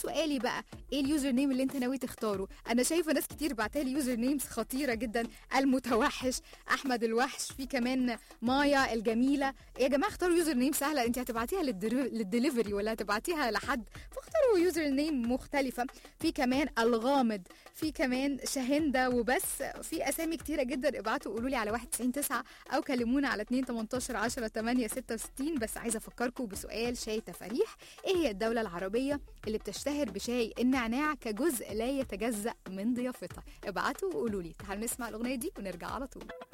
وسؤالي بقى ايه اليوزر نيم اللي انت ناوي تختاره انا شايفه ناس كتير بعتالي يوزر نيمز خطيره جدا المتوحش احمد الوحش في كمان مايا الجميله يا جماعه اختاروا يوزر نيم سهله انت هتبعتيها للدر- للدليفري ولا هتبعتيها لحد فاختاروا يوزر نيم مختلفه في كمان الغامض في كمان شاهندة وبس في اسامي كتيره جدا ابعتوا قولوا لي على 199 او كلمونا على 2 18 10 8 66 بس عايزه افكركم بسؤال شاي تفاريح ايه هي الدوله العربيه اللي بتشتهر بشاي النعناع كجزء لا يتجزأ من ضيافتها ابعتوا وقولوا لي تعالوا نسمع الاغنيه دي ونرجع على طول